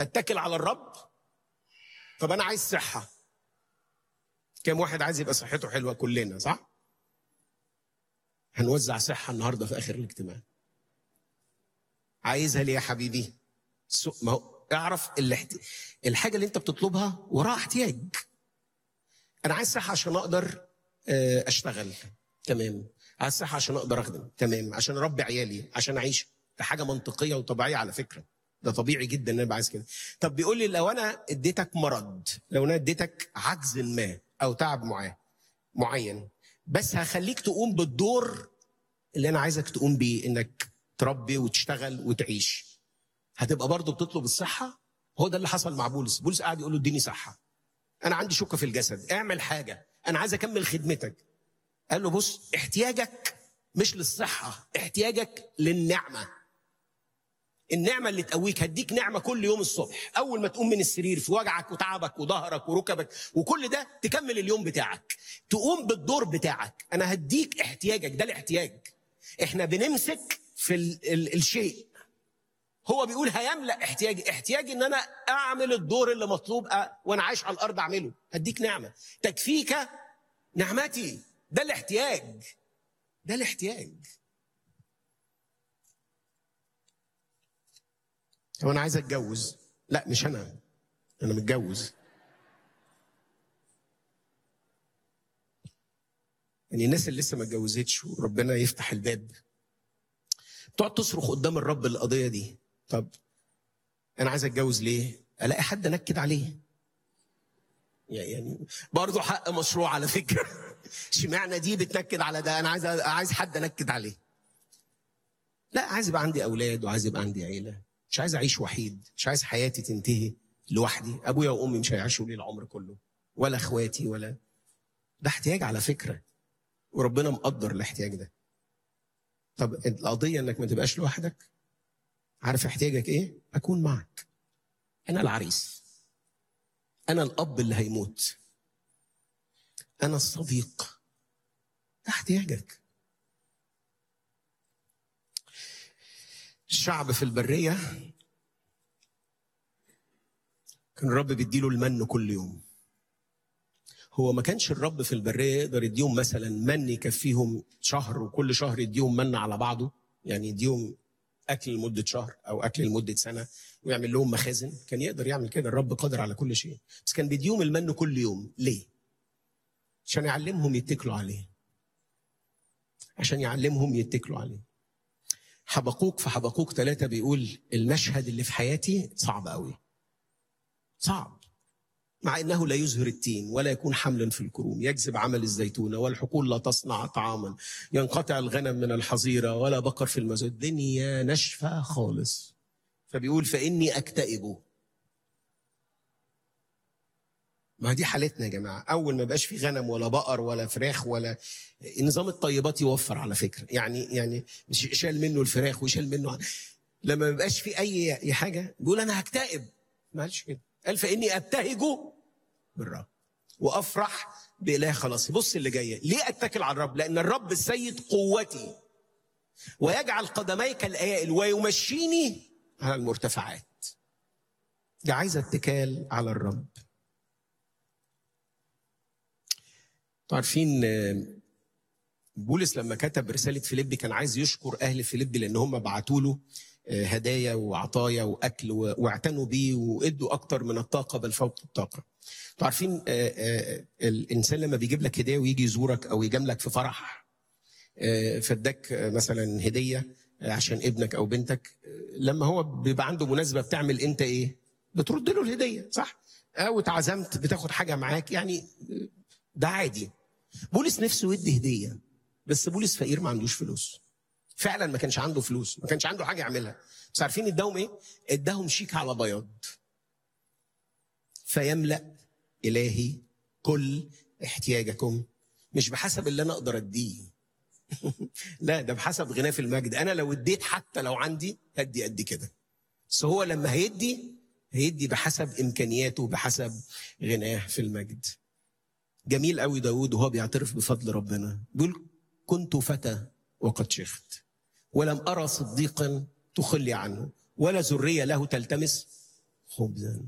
اتكل على الرب طب انا عايز صحه كم واحد عايز يبقى صحته حلوه كلنا صح هنوزع صحه النهارده في اخر الاجتماع عايزها ليه يا حبيبي سو- ما هو اعرف الاحت... الحاجه اللي انت بتطلبها وراها احتياج انا عايز صحه عشان اقدر آه، اشتغل تمام عايز صحه عشان اقدر اخدم تمام عشان اربي عيالي عشان اعيش ده حاجه منطقيه وطبيعيه على فكره ده طبيعي جدا ان انا أبقى عايز كده طب بيقول لي لو انا اديتك مرض لو انا اديتك عجز ما او تعب معاه معين بس هخليك تقوم بالدور اللي انا عايزك تقوم بيه انك تربي وتشتغل وتعيش هتبقى برضه بتطلب الصحه هو ده اللي حصل مع بولس بولس قاعد يقول له اديني صحه انا عندي شوكه في الجسد اعمل حاجه انا عايز اكمل خدمتك قال له بص احتياجك مش للصحه احتياجك للنعمه النعمة اللي تقويك هديك نعمة كل يوم الصبح أول ما تقوم من السرير في وجعك وتعبك وظهرك وركبك وكل ده تكمل اليوم بتاعك تقوم بالدور بتاعك أنا هديك احتياجك ده الاحتياج احنا بنمسك في ال ال الشيء هو بيقول هيملأ احتياجي احتياجي ان انا اعمل الدور اللي مطلوب أ- وانا عايش على الارض اعمله هديك نعمة تكفيك نعمتي ده الاحتياج ده الاحتياج هو انا عايز اتجوز لا مش انا انا متجوز يعني الناس اللي لسه ما اتجوزتش وربنا يفتح الباب تقعد تصرخ قدام الرب القضيه دي طب انا عايز اتجوز ليه الاقي حد انكد عليه يعني برضه حق مشروع على فكره اشمعنى دي بتنكد على ده انا عايز عايز حد انكد عليه لا عايز يبقى عندي اولاد وعايز يبقى عندي عيله مش عايز اعيش وحيد مش عايز حياتي تنتهي لوحدي ابويا وامي مش هيعيشوا لي العمر كله ولا اخواتي ولا ده احتياج على فكره وربنا مقدر الاحتياج ده طب القضيه انك ما تبقاش لوحدك عارف احتياجك ايه اكون معك انا العريس انا الاب اللي هيموت انا الصديق ده احتياجك الشعب في البرية كان الرب بيديله المن كل يوم هو ما كانش الرب في البرية يقدر يديهم مثلا من يكفيهم شهر وكل شهر يديهم من على بعضه يعني يديهم أكل لمدة شهر أو أكل لمدة سنة ويعمل لهم مخازن كان يقدر يعمل كده الرب قادر على كل شيء بس كان بيديهم المن كل يوم ليه؟ عشان يعلمهم يتكلوا عليه عشان يعلمهم يتكلوا عليه حبقوك في حبقوك ثلاثة بيقول المشهد اللي في حياتي صعب قوي صعب مع انه لا يزهر التين ولا يكون حملا في الكروم يجذب عمل الزيتونه والحقول لا تصنع طعاما ينقطع الغنم من الحظيره ولا بقر في المزود الدنيا ناشفه خالص فبيقول فاني اكتئب ما دي حالتنا يا جماعه اول ما بقاش في غنم ولا بقر ولا فراخ ولا نظام الطيبات يوفر على فكره يعني يعني مش شال منه الفراخ وشال منه لما ما بيبقاش في اي أي حاجه بيقول انا هكتئب ما قالش كده قال فاني ابتهج بالرب وافرح باله خلاص بص اللي جايه ليه اتكل على الرب لان الرب السيد قوتي ويجعل قدمي كالايائل ويمشيني على المرتفعات ده عايز اتكال على الرب عارفين بولس لما كتب رسالة فيليبي كان عايز يشكر أهل فيليبي لأن هم بعتوا له هدايا وعطايا وأكل واعتنوا بيه وإدوا أكتر من الطاقة بل فوق الطاقة. انتوا عارفين الإنسان لما بيجيب لك هدية ويجي يزورك أو يجاملك في فرح فاداك مثلا هدية عشان ابنك أو بنتك لما هو بيبقى عنده مناسبة بتعمل أنت إيه؟ بترد له الهدية صح؟ أو اتعزمت بتاخد حاجة معاك يعني ده عادي بولس نفسه يدي هديه بس بولس فقير ما عندوش فلوس فعلا ما كانش عنده فلوس ما كانش عنده حاجه يعملها بس عارفين اداهم ايه اداهم شيك على بياض فيملا الهي كل احتياجكم مش بحسب اللي انا اقدر اديه لا ده بحسب غناه في المجد انا لو اديت حتى لو عندي هدي قد كده بس هو لما هيدي هيدي بحسب امكانياته بحسب غناه في المجد جميل قوي داود وهو بيعترف بفضل ربنا بيقول كنت فتى وقد شخت ولم أرى صديقا تخلي عنه ولا ذرية له تلتمس خبزا